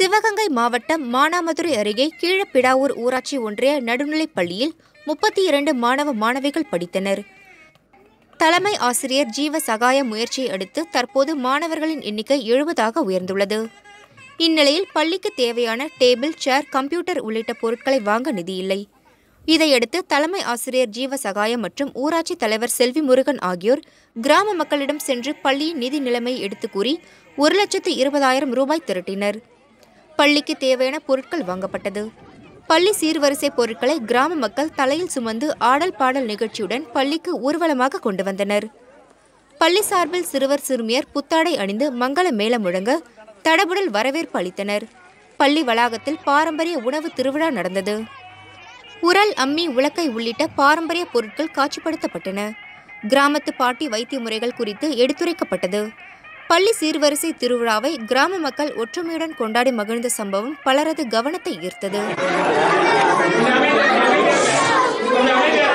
சிவகங்கை மாவட்டம் மானாமதுரை அருகே கீழப்பிடாவூர் ஊராட்சி ஒன்றிய நடுநிலைப் பள்ளியில் முப்பத்தி இரண்டு மாணவ மாணவிகள் படித்தனர் தலைமை ஆசிரியர் ஜீவ சகாய முயற்சியை அடுத்து தற்போது மாணவர்களின் எண்ணிக்கை எழுபதாக உயர்ந்துள்ளது இந்நிலையில் பள்ளிக்கு தேவையான டேபிள் சேர் கம்ப்யூட்டர் உள்ளிட்ட பொருட்களை வாங்க நிதியில்லை இதையடுத்து தலைமை ஆசிரியர் ஜீவ சகாயம் மற்றும் ஊராட்சி தலைவர் செல்வி முருகன் ஆகியோர் கிராம மக்களிடம் சென்று பள்ளியின் நிதி நிலைமையை எடுத்துக் கூறி ஒரு லட்சத்து இருபதாயிரம் ரூபாய் திரட்டினர் பள்ளிக்கு தேவையான பொருட்கள் வாங்கப்பட்டது பள்ளி சீர்வரிசை பொருட்களை கிராம மக்கள் தலையில் சுமந்து ஆடல் பாடல் நிகழ்ச்சியுடன் பள்ளிக்கு ஊர்வலமாக கொண்டு வந்தனர் பள்ளி சார்பில் சிறுவர் சிறுமியர் புத்தாடை அணிந்து மங்கள மேளம் முழங்க தடபுடல் வரவேற்பு அளித்தனர் பள்ளி வளாகத்தில் பாரம்பரிய உணவு திருவிழா நடந்தது உரல் அம்மி உலக்கை உள்ளிட்ட பாரம்பரிய பொருட்கள் காட்சிப்படுத்தப்பட்டன கிராமத்து பாட்டி வைத்திய முறைகள் குறித்து எடுத்துரைக்கப்பட்டது பள்ளி சீர்வரிசை திருவிழாவை கிராம மக்கள் ஒற்றுமையுடன் கொண்டாடி மகிழ்ந்த சம்பவம் பலரது கவனத்தை ஈர்த்தது